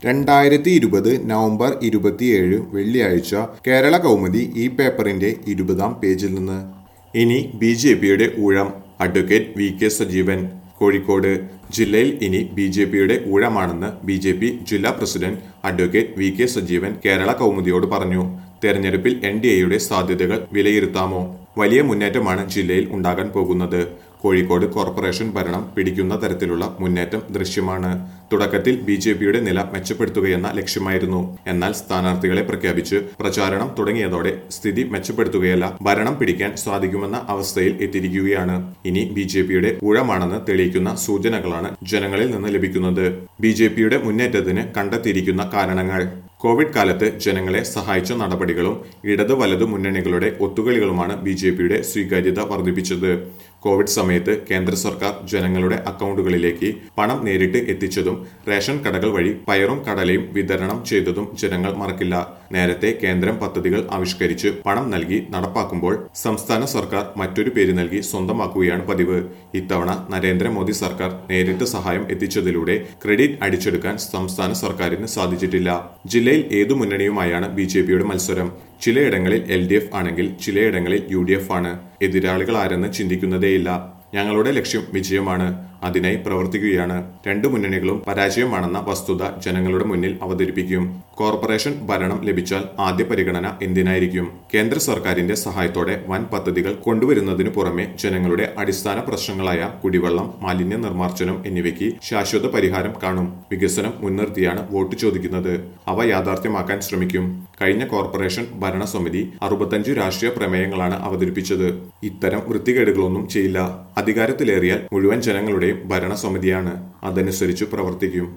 രണ്ടായിരത്തി ഇരുപത് നവംബർ ഇരുപത്തിയേഴ് വെള്ളിയാഴ്ച കേരള കൗമുദി ഈ പേപ്പറിന്റെ ഇരുപതാം പേജിൽ നിന്ന് ഇനി ബി ജെ പിയുടെ ഊഴം advocate V K Sajeevan Kozhikode ജില്ലയിൽ ഇനി ബി ജെ പിയുടെ ഊഴമാണെന്ന് ബി ജെ പി ജില്ലാ president advocate V K Sajeevan Kerala കൗമുദിയോട് പറഞ്ഞു തെരഞ്ഞെടുപ്പിൽ എൻ ഡി എയുടെ സാധ്യതകൾ വിലയിരുത്താമോ വലിയ മുന്നേറ്റമാണ് ജില്ലയിൽ ഉണ്ടാകാൻ പോകുന്നത് കോഴിക്കോട് കോർപ്പറേഷൻ ഭരണം പിടിക്കുന്ന തരത്തിലുള്ള മുന്നേറ്റം ദൃശ്യമാണ് തുടക്കത്തിൽ ബി ജെ പിയുടെ നില മെച്ചപ്പെടുത്തുകയെന്ന ലക്ഷ്യമായിരുന്നു എന്നാൽ സ്ഥാനാർത്ഥികളെ പ്രഖ്യാപിച്ച് പ്രചാരണം തുടങ്ങിയതോടെ സ്ഥിതി മെച്ചപ്പെടുത്തുകയല്ല ഭരണം പിടിക്കാൻ സാധിക്കുമെന്ന അവസ്ഥയിൽ എത്തിയിരിക്കുകയാണ് ഇനി ബി ജെ പിയുടെ ഊഴമാണെന്ന് തെളിയിക്കുന്ന സൂചനകളാണ് ജനങ്ങളിൽ നിന്ന് ലഭിക്കുന്നത് ബി ജെ പിയുടെ മുന്നേറ്റത്തിന് കണ്ടെത്തിയിരിക്കുന്ന കാരണങ്ങൾ കോവിഡ് കാലത്ത് ജനങ്ങളെ സഹായിച്ച നടപടികളും ഇടത് വലതു മുന്നണികളുടെ ഒത്തുകളികളുമാണ് ബി ജെ പിയുടെ സ്വീകാര്യത വർദ്ധിപ്പിച്ചത് കോവിഡ് സമയത്ത് കേന്ദ്ര സർക്കാർ ജനങ്ങളുടെ അക്കൗണ്ടുകളിലേക്ക് പണം നേരിട്ട് എത്തിച്ചതും റേഷൻ കടകൾ വഴി പയറും കടലയും വിതരണം ചെയ്തതും ജനങ്ങൾ മറക്കില്ല നേരത്തെ കേന്ദ്രം പദ്ധതികൾ ആവിഷ്കരിച്ച് പണം നൽകി നടപ്പാക്കുമ്പോൾ സംസ്ഥാന സർക്കാർ മറ്റൊരു പേര് നൽകി സ്വന്തമാക്കുകയാണ് പതിവ് ഇത്തവണ നരേന്ദ്രമോദി സർക്കാർ നേരിട്ട് സഹായം എത്തിച്ചതിലൂടെ ക്രെഡിറ്റ് അടിച്ചെടുക്കാൻ സംസ്ഥാന സർക്കാരിന് സാധിച്ചിട്ടില്ല ജില്ലയിൽ ഏതു മുന്നണിയുമായാണ് ബി ജെ പിയുടെ മത്സരം ചിലയിടങ്ങളിൽ എൽ ഡി എഫ് ആണെങ്കിൽ ചിലയിടങ്ങളിൽ യു ഡി എഫ് ആണ് എതിരാളികൾ ആരെന്ന് ചിന്തിക്കുന്നതേയില്ല ഞങ്ങളുടെ ലക്ഷ്യം വിജയമാണ് അതിനായി പ്രവർത്തിക്കുകയാണ് രണ്ട് മുന്നണികളും പരാജയമാണെന്ന വസ്തുത ജനങ്ങളുടെ മുന്നിൽ അവതരിപ്പിക്കും കോർപ്പറേഷൻ ഭരണം ലഭിച്ചാൽ ആദ്യ പരിഗണന എന്തിനായിരിക്കും കേന്ദ്ര സർക്കാരിന്റെ സഹായത്തോടെ വൻ പദ്ധതികൾ കൊണ്ടുവരുന്നതിനു പുറമെ ജനങ്ങളുടെ അടിസ്ഥാന പ്രശ്നങ്ങളായ കുടിവെള്ളം മാലിന്യ നിർമ്മാർജ്ജനം എന്നിവയ്ക്ക് ശാശ്വത പരിഹാരം കാണും വികസനം മുൻനിർത്തിയാണ് വോട്ട് ചോദിക്കുന്നത് അവ യാഥാർത്ഥ്യമാക്കാൻ ശ്രമിക്കും കഴിഞ്ഞ കോർപ്പറേഷൻ ഭരണസമിതി അറുപത്തഞ്ച് രാഷ്ട്രീയ പ്രമേയങ്ങളാണ് അവതരിപ്പിച്ചത് ഇത്തരം വൃത്തികേടുകളൊന്നും ചെയ്യില്ല അധികാരത്തിലേറിയാൽ മുഴുവൻ ജനങ്ങളുടെയും ഭരണസമിതിയാണ് അതനുസരിച്ച് പ്രവർത്തിക്കും